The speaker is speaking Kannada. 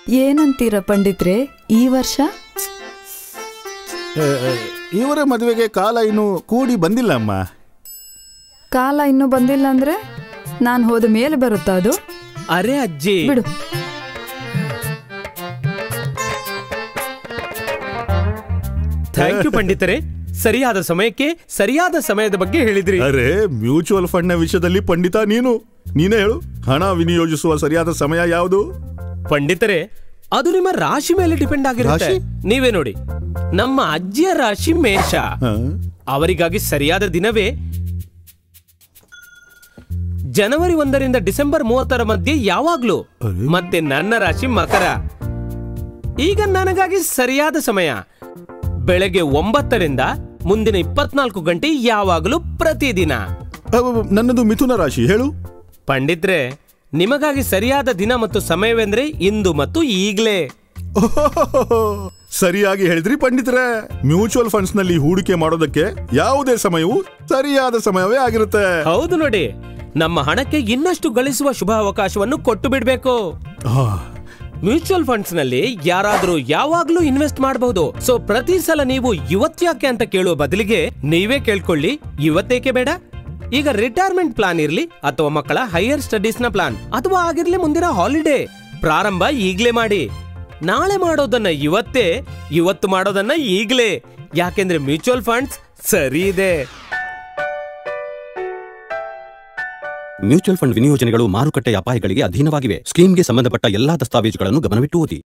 ಏನಂತೀರ ಪಂಡಿತ್ರೆ ಈ ವರ್ಷ ಏ, ಏ, ಇವರ ಮದುವೆಗೆ ಕಾಲ ಇನ್ನು ಕೂಡಿ ಬಂದಿಲ್ಲ ಅಮ್ಮ ಕಾಲ ಇನ್ನೂ ಬಂದಿಲ್ಲ ಅಂದ್ರೆ ನಾನು ಹೋದ ಮೇಲೆ ಬರುತ್ತಾ ಅದು ಅರೆ ಅಜ್ಜಿ ಬಿಡು ಥ್ಯಾಂಕ್ ಯು ಪಂಡಿತರೆ ಸರಿಯಾದ ಸಮಯಕ್ಕೆ ಸರಿಯಾದ ಸಮಯದ ಬಗ್ಗೆ ಹೇಳಿದ್ರಿ ಅರೆ ಮ್ಯೂಚುವಲ್ ಫಂಡ್ ನ ವಿಷಯದಲ್ಲಿ ಪಂಡಿತ ನೀನು ನೀನೇ ಹೇಳು ಹಣ ವಿನಿಯೋಗಿಸುವ ಸರಿಯಾದ ಸಮಯ ಯಾವುದು ಪಂಡಿತರೆ ಅದು ನಿಮ್ಮ ರಾಶಿ ಮೇಲೆ ಡಿಪೆಂಡ್ ಆಗಿರುತ್ತೆ ರಾಶಿ? ನೀವೇ ನೋಡಿ ನಮ್ಮ ಅಜ್ಜಿಯ ರಾಶಿ ಮೇಷ ಹ? ಅವರಿಗಾಗಿ ಸರಿಯಾದ ದಿನವೇ ಜನವರಿ ಒಂದರಿಂದ ಡಿಸೆಂಬರ್ ಮೂವತ್ತರ ಮಧ್ಯೆ ಯಾವಾಗ್ಲೂ ಅರೆ. ಮತ್ತೆ ನನ್ನ ರಾಶಿ ಮಕರ ಈಗ ನನಗಾಗಿ ಸರಿಯಾದ ಸಮಯ ಬೆಳಗ್ಗೆ ಒಂಬತ್ತರಿಂದ ಮುಂದಿನ ಇಪ್ಪತ್ನಾಲ್ಕು ಗಂಟೆ ಯಾವಾಗಲೂ ಪ್ರತಿದಿನ ಅವ್- ನನ್ನದು ಮಿಥುನ ರಾಶಿ ಹೇಳು ಪಂಡಿತ್ರೆ ನಿಮಗಾಗಿ ಸರಿಯಾದ ದಿನ ಮತ್ತು ಸಮಯವೆಂದ್ರೆ ಇಂದು ಮತ್ತು ಈಗ್ಲೇ ಓಹೋಹೋಹೋ. ಸರಿಯಾಗಿ ಹೇಳಿದ್ರಿ ಪಂಡಿತರೆ ಮ್ಯೂಚುವಲ್ ಫಂಡ್ಸ್ ನಲ್ಲಿ ಹೂಡಿಕೆ ಮಾಡೋದಕ್ಕೆ ಯಾವುದೇ ಸಮಯವು ಸರಿಯಾದ ಸಮಯವೇ ಆಗಿರುತ್ತೆ ಹೌದು ನೋಡಿ ನಮ್ಮ ಹಣಕ್ಕೆ ಇನ್ನಷ್ಟು ಗಳಿಸುವ ಶುಭ ಅವಕಾಶವನ್ನು ಕೊಟ್ಟು ಬಿಡ್ಬೇಕು ಆ, ಮ್ಯೂಚುವಲ್ ಫಂಡ್ಸ್ ನಲ್ಲಿ ಯಾರಾದ್ರೂ ಯಾವಾಗ್ಲೂ ಇನ್ವೆಸ್ಟ್ ಮಾಡಬಹುದು ಸೊ ಪ್ರತಿ ಸಲ ನೀವು ಇವತ್ತ್ಯಾಕೆ ಅಂತ ಕೇಳುವ ಬದಲಿಗೆ ನೀವೇ ಕೇಳ್ಕೊಳ್ಳಿ ಇವತ್ತೇಕೆ ಬೇಡ ಈಗ ರಿಟೈರ್ಮೆಂಟ್ ಪ್ಲಾನ್ ಇರ್ಲಿ ಅಥವಾ ಮಕ್ಕಳ ಹೈಯರ್ ಸ್ಟಡೀಸ್ ನ ಪ್ಲಾನ್ ಅಥವಾ ಆಗಿರ್ಲಿ ಮುಂದಿನ ಹಾಲಿಡೇ ಪ್ರಾರಂಭ ಈಗ್ಲೇ ಮಾಡಿ ನಾಳೆ ಮಾಡೋದನ್ನ ಇವತ್ತೇ ಇವತ್ತು ಮಾಡೋದನ್ನ ಈಗ್ಲೇ ಯಾಕೆಂದ್ರೆ ಮ್ಯೂಚುವಲ್ ಫಂಡ್ಸ್ ಸರಿ ಇದೆ ಮ್ಯೂಚುವಲ್ ಫಂಡ್ ವಿನಿಯೋಜನೆಗಳು ಮಾರುಕಟ್ಟೆ ಅಪಾಯಗಳಿಗೆ ಅಧೀನವಾಗಿವೆ ಸ್ಕೀಮ್ಗೆ ಸಂಬಂಧಪಟ್ಟ ಎಲ್ಲಾ ದಸ್ತಾವೇಜುಗಳನ್ನು ಗಮನವಿಟ್ಟು ಓದಿ